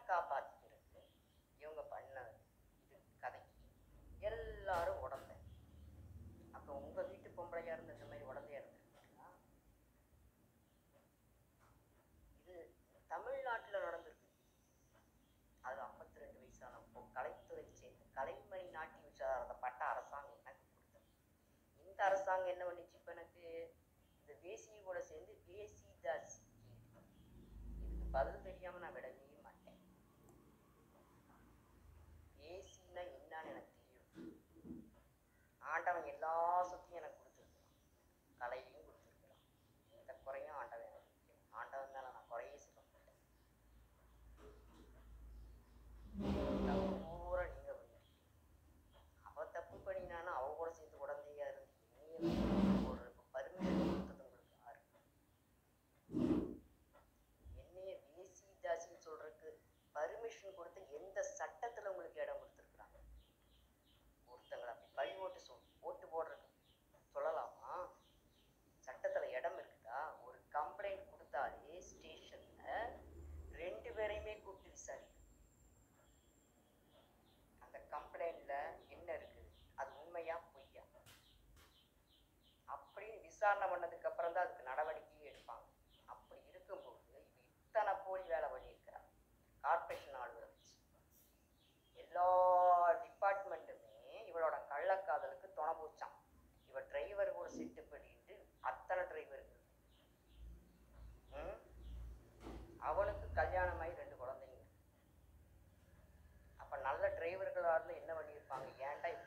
காப்பாத்திக்கிறது இவங்க பண்ணது இது கதைக்கு எல்லாரும் உடந்த அப்ப உங்க வீட்டு பொம்பளையா இருந்த இந்த மாதிரி உடந்தையா இருந்திருக்கீங்களா இது தமிழ்நாட்டுல நடந்திருக்கு அது 52 ரெண்டு வயசான பொ- கலைத்துறையை சேர்ந்த கலைமணி நாட்டிய விசாரத பட்ட அரசாங்கம் எனக்கு கொடுத்தது இந்த அரசாங்கம் என்ன பண்ணுச்சு இப்ப எனக்கு இந்த வேசியை கூட சேர்ந்து வேசி தாசி இதுக்கு பதில் தெரியாம நான் விடவே மாட்டேன் வேசின்னா என்னன்னு எனக்கு தெரியும் ஆண்டவன் எல்லா சொத்தையும் எனக்கு கொடுத்துருக்கான் கலையையும் கொடுத்துருக்கான் எந்த குறையும் ஆண்டவன் எனக்கு வைக்கல. ஆண்டவன் மேல நான் குறையே சொல்ல மாட்டேன் தப்பு பூரா நீங்க பண்ணிருக்கீங்க அவ தப்பு பண்ணினானா அவ கூட சேர்ந்து உடந்தையா இருந்து என்னைய போடுறதுக்கு பர்மிஷன் கொடுத்தது உங்களுக்கு யாரு என்னைய வேசி தாசின்னு சொல்றதுக்கு பர்மிஷன் கொடுத்து எந்த சட்டத்துல உங்களுக்கு இடம் கொடுத்துருக்குறாங்க ஒருத்தங்களை அப்படி பழி ஓட்டு சொல் ஓட்டு போடுறதுக்கு சொல்லலாமா சட்டத்துல இடம் இருக்குதா ஒரு கம்ப்ளைண்ட் கொடுத்தாலே ஸ்டேஷன்ல ரெண்டு பேரையுமே கூப்பிட்டு விசாரிக்கணும் அந்த கம்ப்ளைண்ட்ல என்ன இருக்குது அது உண்மையா பொய்யா அப்படின்னு விசாரணை பண்ணதுக்கு அப்புறம் தான் அதுக்கு நடவடிக்கையே எடுப்பாங்க அப்படி இருக்கும்போது இவ இத்தனை போலி வேலை பண்ணியிருக்கிறாங்க கார்பரேஷன் ஆளுகளை வச்சு எல்லா டிபார்ட்மெண்ட்டுமே இவளோட கள்ளக்காதலுக்கு துணை போச்சான் இவ டிரைவர் கூட செட்டு பண்ணிட்டு அத்தனை டிரைவர்கள் ம் அவனுக்கு கல்யாணமாகி ரெண்டு குழந்தைங்க அப்ப நல்ல டிரைவர்களா இருந்து என்ன பண்ணியிருப்பாங்க ஏன்டா இப்படி